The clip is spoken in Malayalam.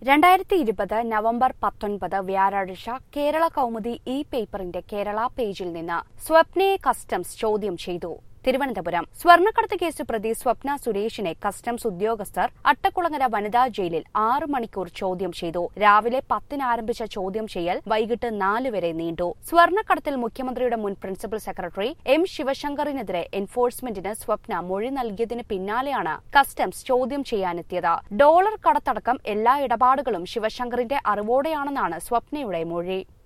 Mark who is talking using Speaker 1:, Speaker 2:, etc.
Speaker 1: രണ്ടായിരത്തി ഇരുപത് നവംബർ പത്തൊൻപത് വ്യാഴാഴ്ച കേരള കൗമുദി ഇ പേപ്പറിന്റെ കേരള പേജിൽ നിന്ന് സ്വപ്നയെ കസ്റ്റംസ് ചോദ്യം ചെയ്തു തിരുവനന്തപുരം സ്വർണ്ണക്കടത്ത് കേസ് പ്രതി സ്വപ്ന സുരേഷിനെ കസ്റ്റംസ് ഉദ്യോഗസ്ഥർ അട്ടക്കുളങ്ങര വനിതാ ജയിലിൽ ആറ് മണിക്കൂർ ചോദ്യം ചെയ്തു രാവിലെ പത്തിന് ആരംഭിച്ച ചോദ്യം ചെയ്യൽ വൈകിട്ട് നാല് വരെ നീണ്ടു സ്വർണ്ണക്കടത്തിൽ മുഖ്യമന്ത്രിയുടെ മുൻ പ്രിൻസിപ്പൽ സെക്രട്ടറി എം ശിവശങ്കറിനെതിരെ എൻഫോഴ്സ്മെന്റിന് സ്വപ്ന മൊഴി നൽകിയതിന് പിന്നാലെയാണ് കസ്റ്റംസ് ചോദ്യം ചെയ്യാനെത്തിയത് ഡോളർ കടത്തടക്കം എല്ലാ ഇടപാടുകളും ശിവശങ്കറിന്റെ അറിവോടെയാണെന്നാണ് സ്വപ്നയുടെ മൊഴി